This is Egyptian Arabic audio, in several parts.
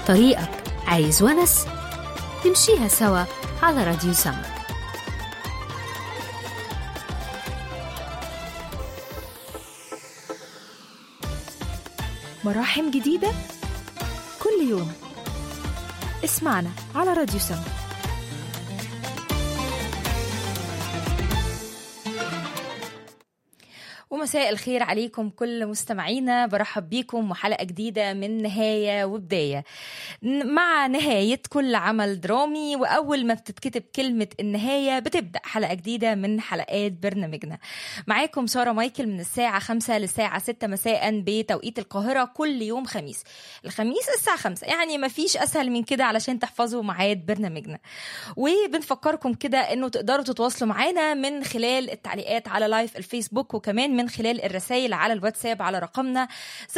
طريقك عايز ونس نمشيها سوا على راديو سما مراحم جديدة كل يوم اسمعنا على راديو سما ومساء الخير عليكم كل مستمعينا برحب بيكم وحلقة جديدة من نهاية وبداية مع نهاية كل عمل درامي وأول ما بتتكتب كلمة النهاية بتبدأ حلقة جديدة من حلقات برنامجنا معاكم سارة مايكل من الساعة 5 للساعة 6 مساء بتوقيت القاهرة كل يوم خميس الخميس الساعة 5 يعني ما فيش أسهل من كده علشان تحفظوا ميعاد برنامجنا وبنفكركم كده انه تقدروا تتواصلوا معانا من خلال التعليقات على لايف الفيسبوك وكمان من خلال الرسائل على الواتساب على رقمنا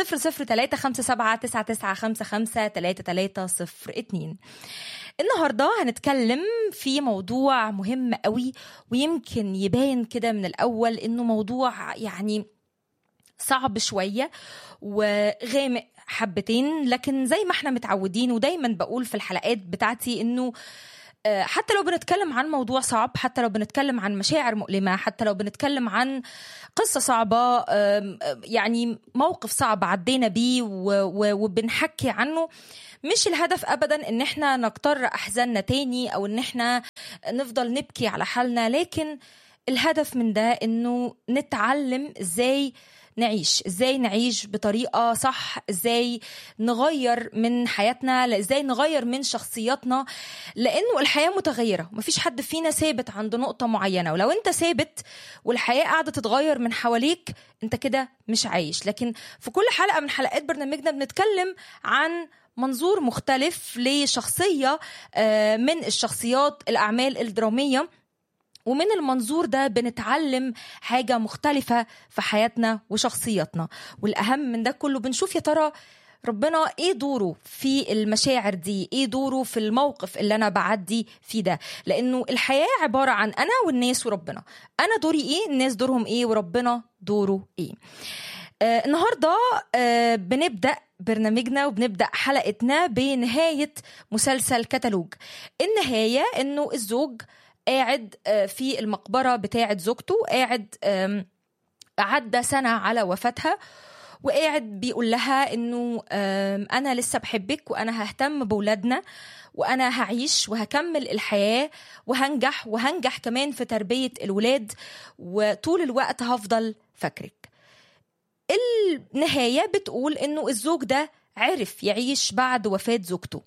00357 النهارده هنتكلم في موضوع مهم قوي ويمكن يبان كده من الاول انه موضوع يعني صعب شويه وغامق حبتين لكن زي ما احنا متعودين ودايما بقول في الحلقات بتاعتي انه حتى لو بنتكلم عن موضوع صعب حتى لو بنتكلم عن مشاعر مؤلمة حتى لو بنتكلم عن قصة صعبة يعني موقف صعب عدينا بيه وبنحكي عنه مش الهدف ابدا ان احنا نكتر احزاننا تاني او ان احنا نفضل نبكي على حالنا لكن الهدف من ده انه نتعلم ازاي نعيش ازاي نعيش بطريقه صح ازاي نغير من حياتنا ازاي نغير من شخصياتنا لانه الحياه متغيره مفيش حد فينا ثابت عند نقطه معينه ولو انت ثابت والحياه قاعده تتغير من حواليك انت كده مش عايش لكن في كل حلقه من حلقات برنامجنا بنتكلم عن منظور مختلف لشخصيه من الشخصيات الاعمال الدراميه ومن المنظور ده بنتعلم حاجة مختلفة في حياتنا وشخصياتنا والأهم من ده كله بنشوف يا ترى ربنا ايه دوره في المشاعر دي ايه دوره في الموقف اللي انا بعدي فيه ده لانه الحياه عباره عن انا والناس وربنا انا دوري ايه الناس دورهم ايه وربنا دوره ايه آه النهارده آه بنبدا برنامجنا وبنبدا حلقتنا بنهايه مسلسل كتالوج النهايه انه الزوج قاعد في المقبرة بتاعة زوجته قاعد عدى سنة على وفاتها وقاعد بيقول لها انه انا لسه بحبك وانا ههتم بولادنا وانا هعيش وهكمل الحياه وهنجح وهنجح كمان في تربيه الولاد وطول الوقت هفضل فاكرك النهايه بتقول انه الزوج ده عرف يعيش بعد وفاه زوجته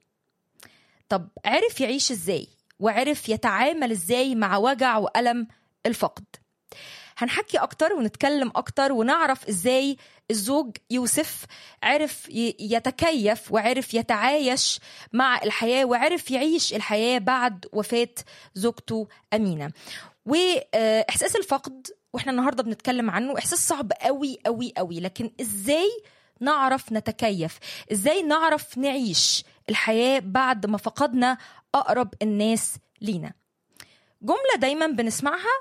طب عرف يعيش ازاي وعرف يتعامل ازاي مع وجع والم الفقد هنحكي اكتر ونتكلم اكتر ونعرف ازاي الزوج يوسف عرف يتكيف وعرف يتعايش مع الحياه وعرف يعيش الحياه بعد وفاه زوجته امينه واحساس الفقد واحنا النهارده بنتكلم عنه احساس صعب قوي قوي قوي لكن ازاي نعرف نتكيف ازاي نعرف نعيش الحياه بعد ما فقدنا اقرب الناس لينا جمله دايما بنسمعها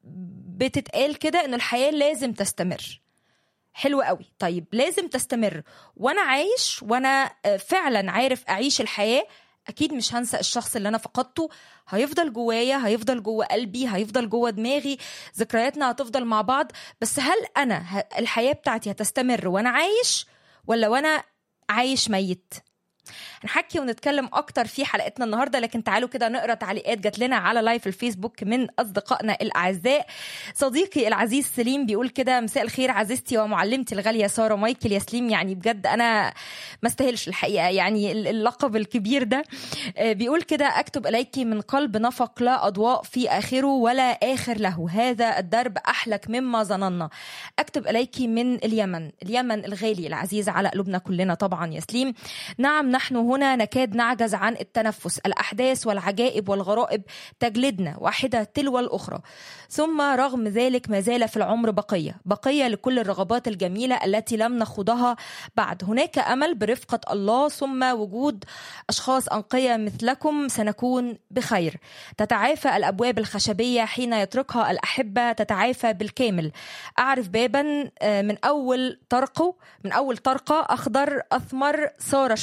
بتتقال كده ان الحياه لازم تستمر حلو قوي طيب لازم تستمر وانا عايش وانا فعلا عارف اعيش الحياه اكيد مش هنسى الشخص اللي انا فقدته هيفضل جوايا هيفضل جوه قلبي هيفضل جوه دماغي ذكرياتنا هتفضل مع بعض بس هل انا الحياه بتاعتي هتستمر وانا عايش ولا وانا عايش ميت هنحكي ونتكلم اكتر في حلقتنا النهارده لكن تعالوا كده نقرا تعليقات جات لنا على لايف الفيسبوك من اصدقائنا الاعزاء صديقي العزيز سليم بيقول كده مساء الخير عزيزتي ومعلمتي الغاليه ساره مايكل يا سليم يعني بجد انا ما استاهلش الحقيقه يعني اللقب الكبير ده بيقول كده اكتب اليك من قلب نفق لا اضواء في اخره ولا اخر له هذا الدرب احلك مما ظننا اكتب اليك من اليمن اليمن الغالي العزيز على قلوبنا كلنا طبعا يا سليم نعم نحن هنا نكاد نعجز عن التنفس الأحداث والعجائب والغرائب تجلدنا واحدة تلو الأخرى ثم رغم ذلك ما زال في العمر بقية بقية لكل الرغبات الجميلة التي لم نخوضها بعد هناك أمل برفقة الله ثم وجود أشخاص أنقية مثلكم سنكون بخير تتعافى الأبواب الخشبية حين يتركها الأحبة تتعافى بالكامل أعرف بابا من أول طرقه من أول طرقة أخضر أثمر صار شجرة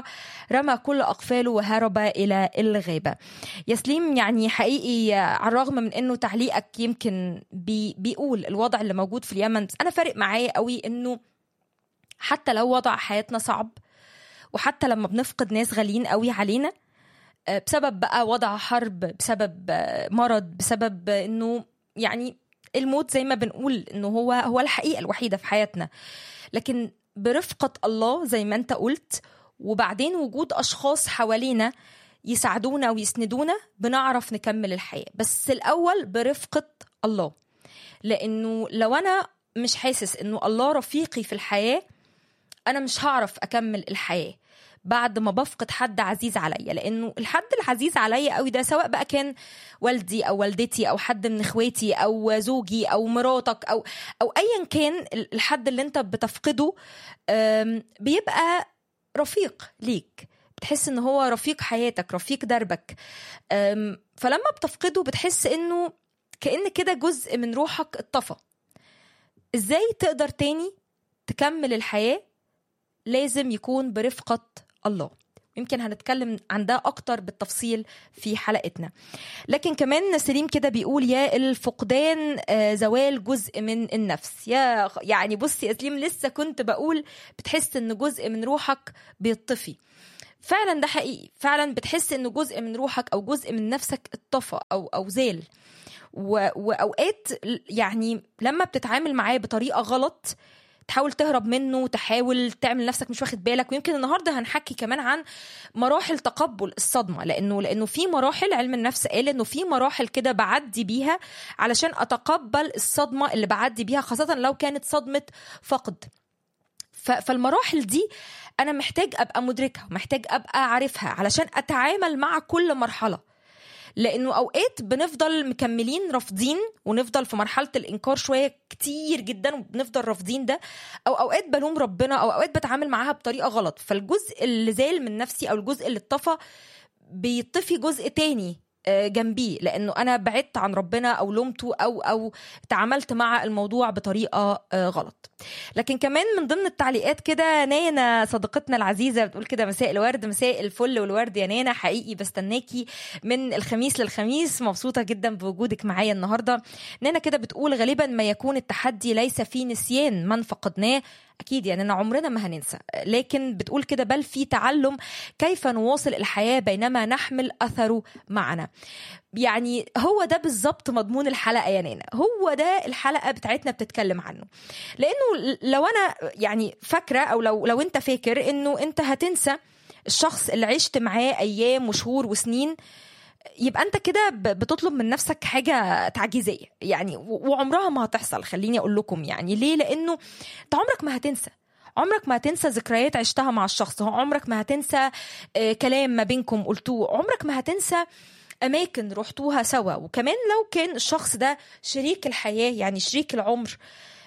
رمى كل أقفاله وهرب إلى الغابة يسليم يعني حقيقي على الرغم من أنه تعليقك يمكن بي بيقول الوضع اللي موجود في اليمن بس أنا فارق معايا قوي أنه حتى لو وضع حياتنا صعب وحتى لما بنفقد ناس غاليين قوي علينا بسبب بقى وضع حرب بسبب مرض بسبب انه يعني الموت زي ما بنقول انه هو هو الحقيقه الوحيده في حياتنا لكن برفقه الله زي ما انت قلت وبعدين وجود اشخاص حوالينا يساعدونا ويسندونا بنعرف نكمل الحياه بس الاول برفقه الله لانه لو انا مش حاسس انه الله رفيقي في الحياه انا مش هعرف اكمل الحياه بعد ما بفقد حد عزيز عليا لانه الحد العزيز عليا قوي ده سواء بقى كان والدي او والدتي او حد من اخواتي او زوجي او مراتك او او ايا كان الحد اللي انت بتفقده بيبقى رفيق ليك بتحس ان هو رفيق حياتك رفيق دربك فلما بتفقده بتحس انه كأن كده جزء من روحك اتطفى ازاي تقدر تاني تكمل الحياه لازم يكون برفقه الله يمكن هنتكلم عن ده اكتر بالتفصيل في حلقتنا لكن كمان سليم كده بيقول يا الفقدان زوال جزء من النفس يا يعني بصي يا سليم لسه كنت بقول بتحس ان جزء من روحك بيطفي فعلا ده حقيقي فعلا بتحس انه جزء من روحك او جزء من نفسك اتطفى او او زال واوقات يعني لما بتتعامل معاه بطريقه غلط تحاول تهرب منه تحاول تعمل نفسك مش واخد بالك ويمكن النهارده هنحكي كمان عن مراحل تقبل الصدمه لانه لانه في مراحل علم النفس قال انه في مراحل كده بعدي بيها علشان اتقبل الصدمه اللي بعدي بيها خاصه لو كانت صدمه فقد فالمراحل دي انا محتاج ابقى مدركها محتاج ابقى عارفها علشان اتعامل مع كل مرحله لانه اوقات بنفضل مكملين رافضين ونفضل في مرحله الانكار شويه كتير جدا وبنفضل رافضين ده او اوقات بلوم ربنا او اوقات بتعامل معاها بطريقه غلط فالجزء اللي زال من نفسي او الجزء اللي اتطفى بيطفي جزء تاني جنبيه لانه انا بعدت عن ربنا او لومته او او تعاملت مع الموضوع بطريقه غلط لكن كمان من ضمن التعليقات كده نانا صديقتنا العزيزه بتقول كده مساء الورد مساء الفل والورد يا نانا حقيقي بستناكي من الخميس للخميس مبسوطه جدا بوجودك معايا النهارده نانا كده بتقول غالبا ما يكون التحدي ليس في نسيان من فقدناه اكيد يعني عمرنا ما هننسى لكن بتقول كده بل في تعلم كيف نواصل الحياه بينما نحمل اثره معنا يعني هو ده بالظبط مضمون الحلقه يا نانا هو ده الحلقه بتاعتنا بتتكلم عنه لانه لو انا يعني فاكره او لو لو انت فاكر انه انت هتنسى الشخص اللي عشت معاه ايام وشهور وسنين يبقى انت كده بتطلب من نفسك حاجه تعجيزيه يعني وعمرها ما هتحصل خليني اقول لكم يعني ليه لانه انت عمرك ما هتنسى عمرك ما هتنسى ذكريات عشتها مع الشخص عمرك ما هتنسى كلام ما بينكم قلتوه عمرك ما هتنسى اماكن رحتوها سوا وكمان لو كان الشخص ده شريك الحياه يعني شريك العمر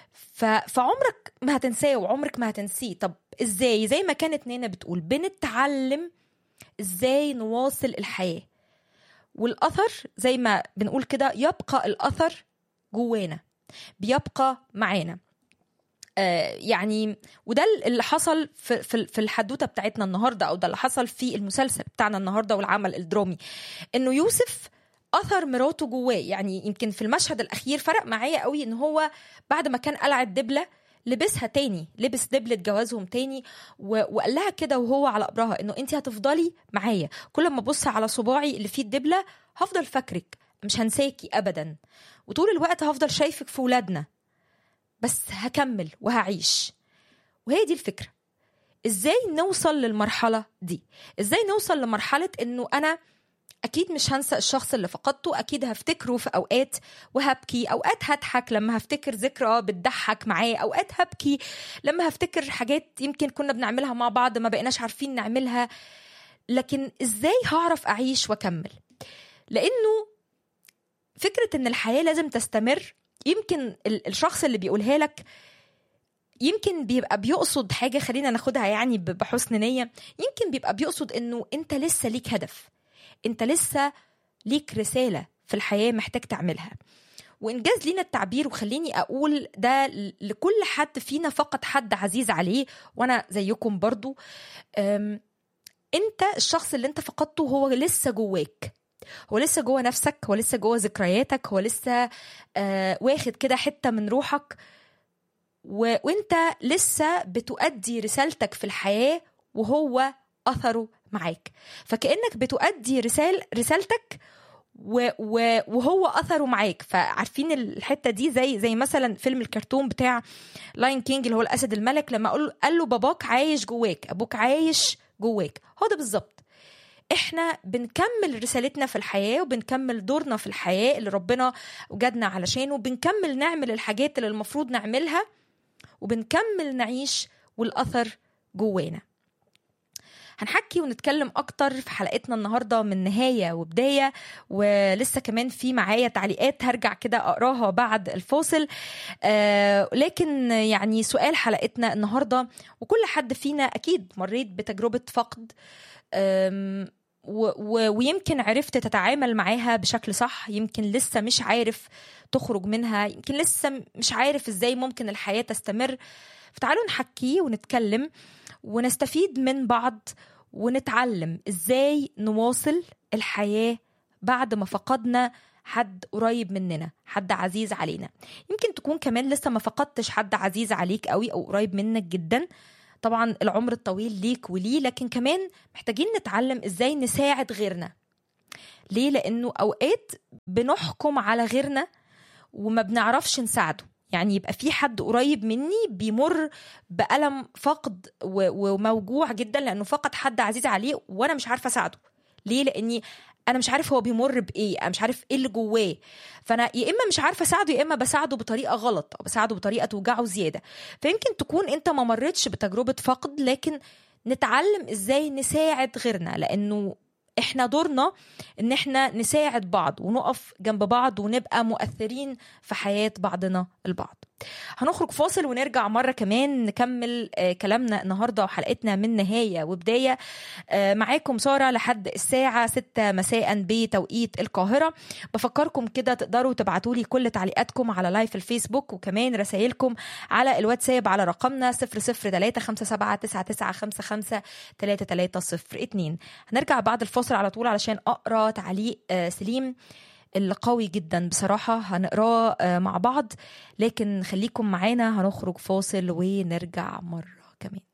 فعمرك ما هتنساه وعمرك ما هتنسيه طب ازاي زي ما كانت نانا بتقول بنتعلم ازاي نواصل الحياه والاثر زي ما بنقول كده يبقى الاثر جوانا بيبقى معانا آه يعني وده اللي حصل في في في الحدوته بتاعتنا النهارده او ده اللي حصل في المسلسل بتاعنا النهارده والعمل الدرامي انه يوسف اثر مراته جواه يعني يمكن في المشهد الاخير فرق معايا قوي ان هو بعد ما كان قلع الدبله لبسها تاني لبس دبلة جوازهم تاني و... وقال لها كده وهو على قبرها انه انت هتفضلي معايا كل ما ابص على صباعي اللي فيه الدبلة هفضل فاكرك مش هنساكي ابدا وطول الوقت هفضل شايفك في ولادنا بس هكمل وهعيش وهي دي الفكرة ازاي نوصل للمرحلة دي ازاي نوصل لمرحلة انه انا اكيد مش هنسى الشخص اللي فقدته اكيد هفتكره في اوقات وهبكي اوقات هضحك لما هفتكر ذكرى بتضحك معاه اوقات هبكي لما هفتكر حاجات يمكن كنا بنعملها مع بعض ما بقيناش عارفين نعملها لكن ازاي هعرف اعيش واكمل لانه فكره ان الحياه لازم تستمر يمكن الشخص اللي بيقولها لك يمكن بيبقى بيقصد حاجة خلينا ناخدها يعني بحسن نية يمكن بيبقى بيقصد انه انت لسه ليك هدف انت لسه ليك رسالة في الحياة محتاج تعملها وإنجاز لينا التعبير وخليني أقول ده لكل حد فينا فقد حد عزيز عليه وأنا زيكم برضو انت الشخص اللي انت فقدته هو لسه جواك هو لسه جوه نفسك هو لسه جوه ذكرياتك هو لسه آه واخد كده حته من روحك و... وانت لسه بتؤدي رسالتك في الحياه وهو اثره معاك فكانك بتؤدي رسال رسالتك و... و... وهو اثره معاك فعارفين الحته دي زي زي مثلا فيلم الكرتون بتاع لاين كينج اللي هو الاسد الملك لما قال قال له باباك عايش جواك ابوك عايش جواك هو ده بالظبط احنا بنكمل رسالتنا في الحياه وبنكمل دورنا في الحياه اللي ربنا وجدنا علشانه وبنكمل نعمل الحاجات اللي المفروض نعملها وبنكمل نعيش والاثر جوانا هنحكي ونتكلم اكتر في حلقتنا النهارده من نهايه وبدايه ولسه كمان في معايا تعليقات هرجع كده اقراها بعد الفاصل آه لكن يعني سؤال حلقتنا النهارده وكل حد فينا اكيد مريت بتجربه فقد و و ويمكن عرفت تتعامل معاها بشكل صح يمكن لسه مش عارف تخرج منها يمكن لسه مش عارف ازاي ممكن الحياه تستمر فتعالوا نحكي ونتكلم ونستفيد من بعض ونتعلم ازاي نواصل الحياه بعد ما فقدنا حد قريب مننا حد عزيز علينا يمكن تكون كمان لسه ما فقدتش حد عزيز عليك قوي او قريب منك جدا طبعا العمر الطويل ليك وليه لكن كمان محتاجين نتعلم ازاي نساعد غيرنا ليه لانه اوقات بنحكم على غيرنا وما بنعرفش نساعده يعني يبقى في حد قريب مني بيمر بألم فقد وموجوع جدا لأنه فقد حد عزيز عليه وأنا مش عارفة أساعده ليه لأني انا مش عارف هو بيمر بايه انا مش عارف ايه اللي جواه فانا يا اما مش عارفه اساعده يا اما بساعده بطريقه غلط او بساعده بطريقه توجعه زياده فيمكن تكون انت ما مرتش بتجربه فقد لكن نتعلم ازاي نساعد غيرنا لانه احنا دورنا ان احنا نساعد بعض ونقف جنب بعض ونبقى مؤثرين في حياه بعضنا البعض هنخرج فاصل ونرجع مرة كمان نكمل كلامنا النهاردة وحلقتنا من نهاية وبداية معاكم سارة لحد الساعة 6 مساء بتوقيت القاهرة بفكركم كده تقدروا تبعتوا لي كل تعليقاتكم على لايف الفيسبوك وكمان رسائلكم على الواتساب على رقمنا 00357 هنرجع بعد الفاصل على طول علشان أقرأ تعليق سليم اللي قوي جدا بصراحة هنقراه مع بعض لكن خليكم معانا هنخرج فاصل ونرجع مرة كمان